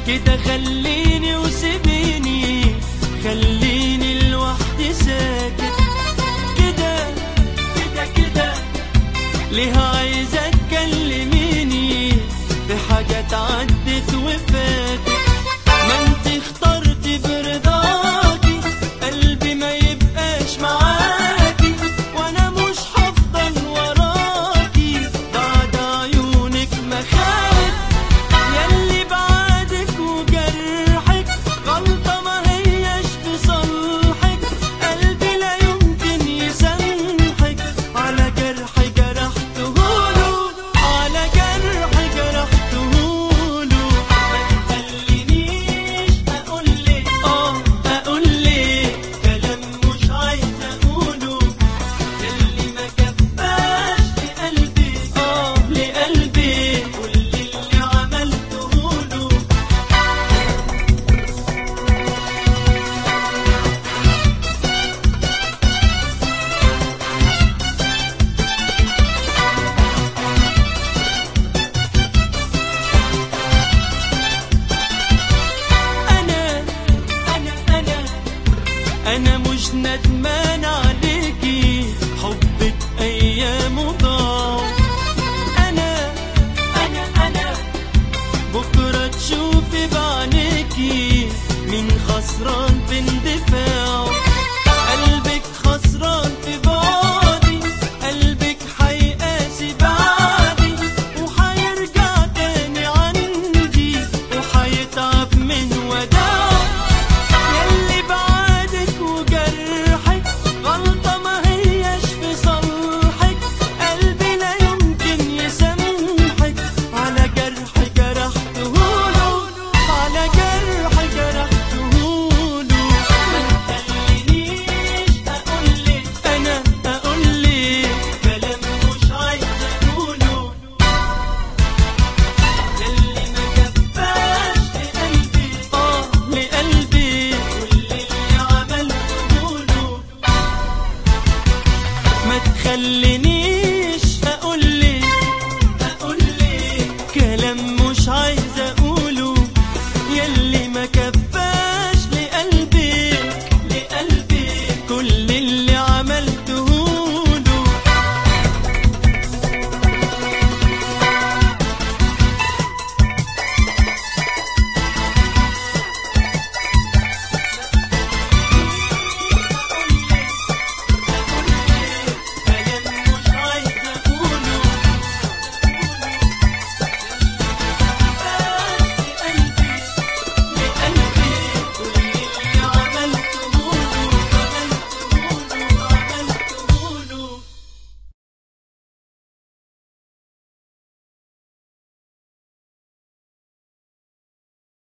كده خليني وسيبيني خليني لوحدي ساكت كده كده كده ليه عايزة تكلميني في حاجات عدت وفاتت ما انت اخترتي برضاكي قلبي ما يبقاش معاكي وانا مش هفضل وراكي بعد عيونك ما خانت ياللي بعدك وجرحك غلطة ما هيش في صالحك قلبي لا يمكن يسامحك على جرح جرحته له على جرح جرحته له ما تخلينيش اقول لك اه اقول لك كلام مش عايز اقوله ياللي ما كفاش لقلبي اه لقلبي كل اللي عملته له انا انا انا انا مش ندمان عليكي حبك ايام ضاع انا انا انا بكره تشوفي بعينيكي مين خسران بين